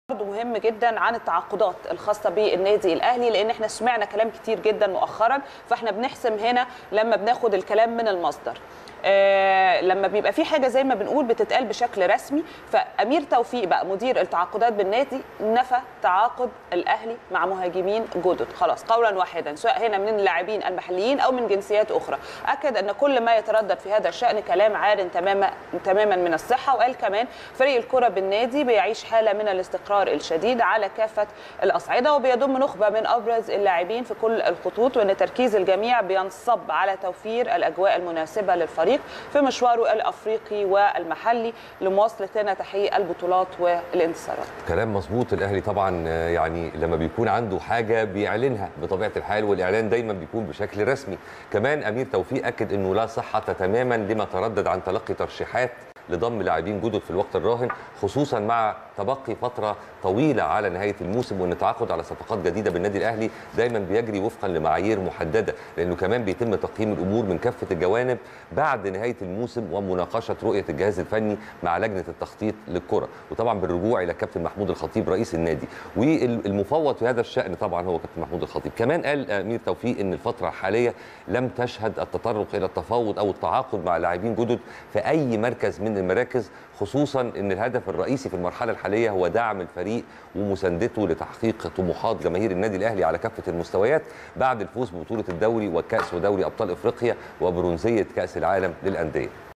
برضه مهم جدا عن التعاقدات الخاصه بالنادي الاهلي لان احنا سمعنا كلام كتير جدا مؤخرا فاحنا بنحسم هنا لما بناخد الكلام من المصدر آه لما بيبقى في حاجه زي ما بنقول بتتقال بشكل رسمي فامير توفيق بقى مدير التعاقدات بالنادي نفى تعاقد الاهلي مع مهاجمين جدد خلاص قولا واحدا سواء هنا من اللاعبين المحليين او من جنسيات اخرى اكد ان كل ما يتردد في هذا الشان كلام عار تماما تماما من الصحه وقال كمان فريق الكره بالنادي بيعيش حاله من الاستقرار الشديد على كافه الاصعده وبيضم نخبه من ابرز اللاعبين في كل الخطوط وان تركيز الجميع بينصب على توفير الاجواء المناسبه للفريق في مشواره الافريقي والمحلي لمواصله لنا تحقيق البطولات والانتصارات. كلام مظبوط الاهلي طبعا يعني لما بيكون عنده حاجه بيعلنها بطبيعه الحال والاعلان دايما بيكون بشكل رسمي كمان امير توفيق اكد انه لا صحه تماما لما تردد عن تلقي ترشيحات لضم لاعبين جدد في الوقت الراهن خصوصا مع تبقي فتره طويله على نهايه الموسم وان التعاقد على صفقات جديده بالنادي الاهلي دايما بيجري وفقا لمعايير محدده لانه كمان بيتم تقييم الامور من كافه الجوانب بعد نهايه الموسم ومناقشه رؤيه الجهاز الفني مع لجنه التخطيط للكره وطبعا بالرجوع الى كابتن محمود الخطيب رئيس النادي والمفوض في هذا الشان طبعا هو كابتن محمود الخطيب كمان قال امير توفيق ان الفتره الحاليه لم تشهد التطرق الى التفاوض او التعاقد مع لاعبين جدد في اي مركز من المراكز خصوصا ان الهدف الرئيسي في المرحله الحاليه هو دعم الفريق ومساندته لتحقيق طموحات جماهير النادي الاهلي على كافه المستويات بعد الفوز ببطوله الدوري والكاس ودوري ابطال افريقيا وبرونزيه كاس العالم للانديه